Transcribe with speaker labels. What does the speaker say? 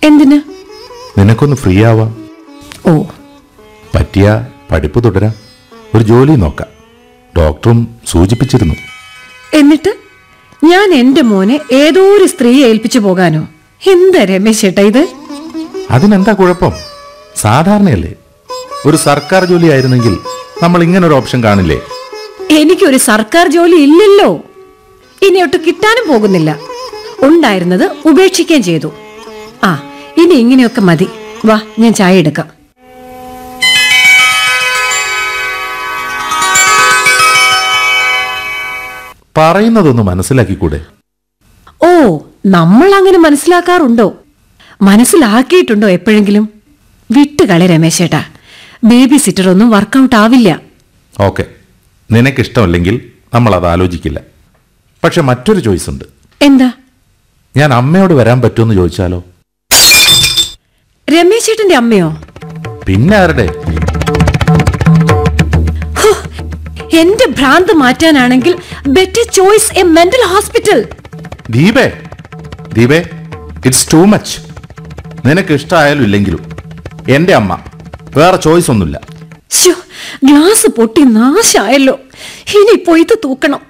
Speaker 1: എന്തിന്
Speaker 2: നിനക്കൊന്ന് ഫ്രീ ആവാം
Speaker 1: ഓ
Speaker 2: പറ്റിയ പഠിപ്പ് തുടരാം ഒരു ജോലി നോക്കാം ഡോക്ടറും സൂചിപ്പിച്ചിരുന്നു
Speaker 1: എന്നിട്ട് ഞാൻ എന്റെ മോനെ ഏതോ ഒരു സ്ത്രീയെ ഏൽപ്പിച്ചു പോകാനോ എന്താ രമേശ് ചേട്ടാ ഇത്
Speaker 2: അതിനെന്താ കുഴപ്പം സാധാരണയല്ലേ ഒരു സർക്കാർ ജോലി ആയിരുന്നെങ്കിൽ നമ്മൾ ഇങ്ങനൊരു ഓപ്ഷൻ കാണില്ലേ
Speaker 1: എനിക്കൊരു സർക്കാർ ജോലി ഇല്ലല്ലോ ഇനിയൊട്ട് കിട്ടാനും പോകുന്നില്ല ഉണ്ടായിരുന്നത് ഉപേക്ഷിക്കുകയും ചെയ്തു ആ ഇനി ഇങ്ങനെയൊക്കെ മതി വാ ഞാൻ ചായ എടുക്കാം
Speaker 2: പറയുന്നതൊന്ന് മനസ്സിലാക്കിക്കൂടെ
Speaker 1: ഓ നമ്മൾ അങ്ങനെ മനസ്സിലാക്കാറുണ്ടോ മനസ്സിലാക്കിയിട്ടുണ്ടോ എപ്പോഴെങ്കിലും വിട്ടുകളി രമേശേട്ടാ ബേബി സിറ്റർ ഒന്നും വർക്കൗട്ട് ആവില്ല
Speaker 2: ഓക്കെ നിനക്കിഷ്ടമല്ലെങ്കിൽ നമ്മൾ അത് ആലോചിക്കില്ല പക്ഷെ മറ്റൊരു ചോയ്സ് ഉണ്ട്
Speaker 1: എന്താ
Speaker 2: ഞാൻ അമ്മയോട് വരാൻ പറ്റുമെന്ന് ചോദിച്ചാലോ
Speaker 1: രമേശേട്ടന്റെ അമ്മയോ
Speaker 2: പിന്നെ ആരുടെ
Speaker 1: ഹോ, എന്റെ ഭ്രാന്ത് മാറ്റാനാണെങ്കിൽ better choice a mental hospital
Speaker 2: ദീപേ ദീപേ ഇറ്റ്സ് ടു മച്ച് നിനക്ക് ഇഷ്ടമായാലും ഇല്ലെങ്കിലും എൻ്റെ അമ്മ വേറെ ചോയ്സ് ഒന്നുമില്ല
Speaker 1: ശ്ശോ, ഗ്ലാസ് പൊട്ടി നാശായല്ലോ ഇനിയിപ്പോ ഇത് തൂക്കണം